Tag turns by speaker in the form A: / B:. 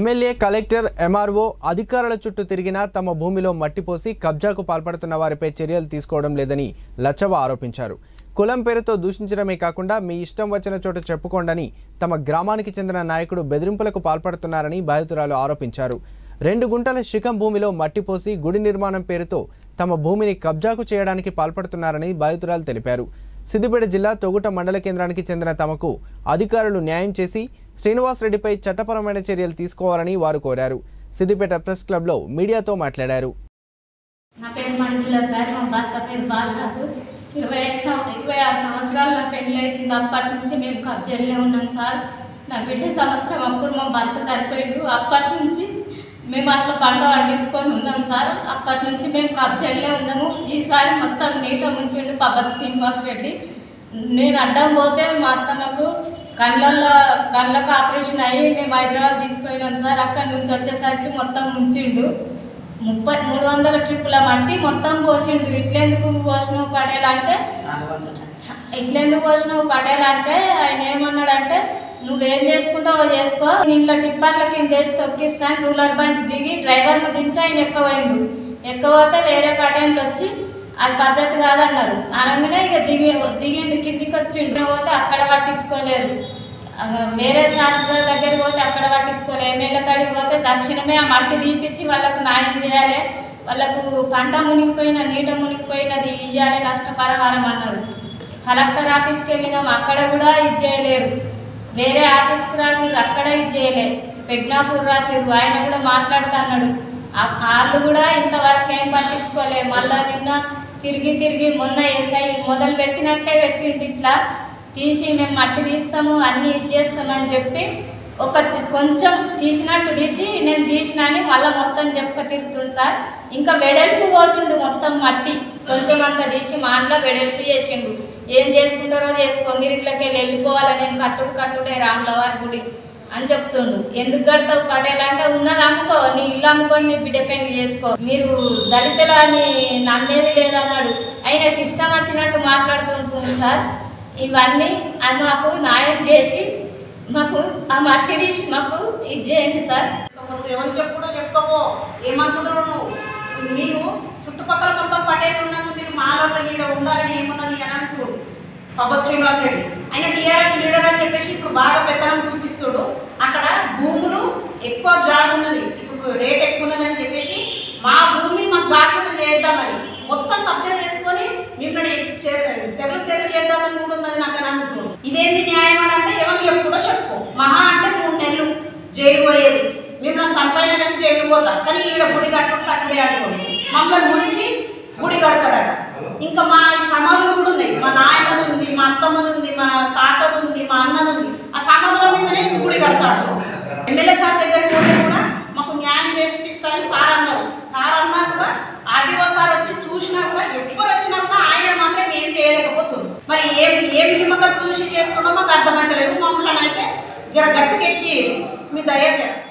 A: MLA collector MRO అధికారుల చుట్టూ తిరిగినా తమ భూమిలో మట్టిపోసి కబ్జాకు పాల్పడుతున్న వారిపై చర్యలు తీసుకోవడం లేదని లచ్చవ ఆరోపించారు కులం పేరుతో దూషించడమే కాకుండా మీ ఇష్టం వచ్చిన చోట చెప్పుకోండని తమ గ్రామానికి చెందిన నాయకుడు బెదిరింపులకు పాల్పడుతున్నారని బాధితురాలు ఆరోపించారు రెండు గుంటల శిఖం భూమిలో మట్టిపోసి గుడి నిర్మాణం పేరుతో తమ భూమిని కబ్జాకు చేయడానికి పాల్పడుతున్నారని బాధితురాలు తెలిపారు సిద్దిపేట జిల్లా తొగుట మండల కేంద్రానికి చెందిన తమకు అధికారులు న్యాయం చేసి శ్రీనివాస్ రెడ్డిపై చట్టపరమైన చర్యలు తీసుకోవాలని వారు కోరారు సిద్దిపేట ప్రెస్ క్లబ్లో మీడియాతో మాట్లాడారు
B: నా పేరు మంజుల సార్ మా భర్త పేరు బాలరాజు ఇరవై ఐదు సం- ఇరవై ఆరు సంవత్సరాలు నా పెళ్ళి అవుతుంది అప్పటి నుంచి మేము కబ్జాలనే ఉన్నాం సార్ నా బిడ్డ సంవత్సరం అప్పుడు మా భర్త చనిపోయిండు అప్పటి నుంచి మేము అట్లా పంట పండించుకొని ఉన్నాం సార్ అప్పటి నుంచి మేము కబ్జాలనే ఉన్నాము ఈసారి మొత్తం నీట ముంచిండు పబ్బతి శ్రీనివాస్ రెడ్డి నేను అడ్డం పోతే మా అత్తమ్మకు కళ్ళల్లో కళ్ళకు ఆపరేషన్ అయ్యి మేము హైదరాబాద్ తీసుకుపోయినాం సార్ అక్కడి నుంచి వచ్చేసరికి మొత్తం ముంచిండు ముప్పై మూడు వందల ట్రిప్పుల మట్టి మొత్తం పోసిండు ఇట్లెందుకు పోసినావు పటేల్ అంటే ఇట్లెందుకు పోసినావు పటేల్ అంటే ఆయన ఏమన్నాడంటే నువ్వేం చేసుకుంటావో చేసుకో ఇంట్లో టిప్పర్ల కింద వేసి తొక్కిస్తాను రూలర్ బండి దిగి డ్రైవర్ను దించి ఆయన ఎక్కబోయిండు ఎక్కబోతే వేరే పటేళ్ళు వచ్చి అది పద్ధతి కాదన్నారు అనగానే ఇక దిగి దిగిండు కిందికి వచ్చిండు పోతే అక్కడ పట్టించుకోలేరు ఆ, వేరే సార్ల దగ్గర పోతే అక్కడ పట్టించుకోలే ఎమ్మెల్యే కాడికి పోతే దక్షిణమే ఆ మట్టి తీపిచ్చి వాళ్ళకు న్యాయం చేయాలి వాళ్ళకు పంట మునిగిపోయిన నీట మునిగిపోయినది ఇవ్వాలి నష్టపరిహారం అన్నారు కలెక్టర్ ఆఫీస్కి వెళ్ళినాం అక్కడ కూడా ఇది చేయలేరు వేరే ఆఫీస్కి రాసిర్రు అక్కడ ఇది చేయలే పెగ్నాపూర్ రాసిర్రు ఆయన కూడా మాట్లాడుతున్నాడు ఆ- వాళ్ళు కూడా ఇంతవరకు ఏం పట్టించుకోలే మళ్ళా నిన్న తిరిగి తిరిగి మొన్న ఎస్ఐ మొదలు పెట్టినట్టే పెట్టిండు ఇట్లా తీసి మేము మట్టి తీస్తాము అన్నీ ఇచ్చేస్తామని చెప్పి ఒక చి- కొంచెం తీసినట్టు తీసి నేను తీసిన అని మళ్ళీ మొత్తం చెప్పక తిరుగుతుండు సార్ ఇంకా వెడల్పు పోసిండు మొత్తం మట్టి కొంచెం అంత తీసి మాటలో వెడల్పు చేసిండు ఏం చేసుకుంటారో చేసుకో మీరు ఇట్లకి వెళ్ళి వెళ్ళిపోవాలి నేను కట్టుడు కట్టుడే రాములవారి గుడి అని చెప్తుండు ఎందుకు కడతావు పటేల్ అంటే ఉన్నది అమ్ముకో నీ ఇల్లు అమ్ముకొని నీ బిడ్డ పెళ్లి చేసుకో మీరు దళితుల అని నమ్మేది లేదన్నాడు ఆయనకి ఇష్టం వచ్చినట్టు మాట్లాడుతుంటుంది సార్ ఇవన్నీ అది మాకు న్యాయం చేసి మాకు ఆ మట్టి తీసి మాకు ఇది చేయండి సార్
C: నువ్వు ఎవరికి ఎప్పుడో చెప్పుకోపో ఏమనుకుంటున్నావు నువ్వు మీరు చుట్టుపక్కల మొత్తం పటేలు ఉన్నాక మీరు మాలో ఈడ ఉండాలని ఏమున్నది అని అంటున్నాడు పబ్బత్ శ్రీనివాస్ రెడ్డి ఆయన టీఆర్ఎస్ లీడర్ అని చెప్పేసి ఇప్పుడు బాగా పెత్తనం చూపిస్తుడు అక్కడ భూములు ఎక్కువ జాగ్ ఉన్నది ఇప్పుడు రేట్ ఎక్కువ ఉన్నదని చెప్పేసి మా భూమి మాకు కాకుండా చేద్దామని మొత్తం కబ్జా చేసుకొని మిమ్మల్ని చె- తెరలు తెరలు చేద్దామని కూడా ఉన్నది నాకు అని అంటున్నాడు ఇదేంది న్యాయం అని అంటే ఎవరికి ఎప్పుడో చెప్పుకో మహా అంటే మూడు నెలలు జైలు పోయేది మిమ్మల్ని సంపాదన కానీ జైలు పోతా కానీ ఈడ గుడి కట్టు కట్టుడే అనుకోండి మమ్మల్ని ముంచి గుడి కడతాడట ఇంకా మా ఈ సమాధులు కూడా ఉన్నాయి మా నాయనది ఉంది మా అత్తమ్మది ఉంది మా తాతది ఉంది మా అన్నది ఉంది ఆ సమాధుల మీదనే గుడి కడతాడు ఎమ్మెల్యే సార్ దగ్గరికి పోతే కూడా మాకు న్యాయం చేపిస్తారని సార్ అన్నారు సార్ అన్నా కూడా ఆర్డీఓ సార్ వచ్చి చూసినా కూడా ఎవ్వరు వచ్చినా కూడా ఆయన మాత్రం ఏం చేయలేకపోతుంది మరి ఏ ఏ విమక చూసి చేస్తున్నామో మాకు అర్థమైతలేదు మమ్మల్ని అయితే జర గట్టుకెక్కి మీ దయ జర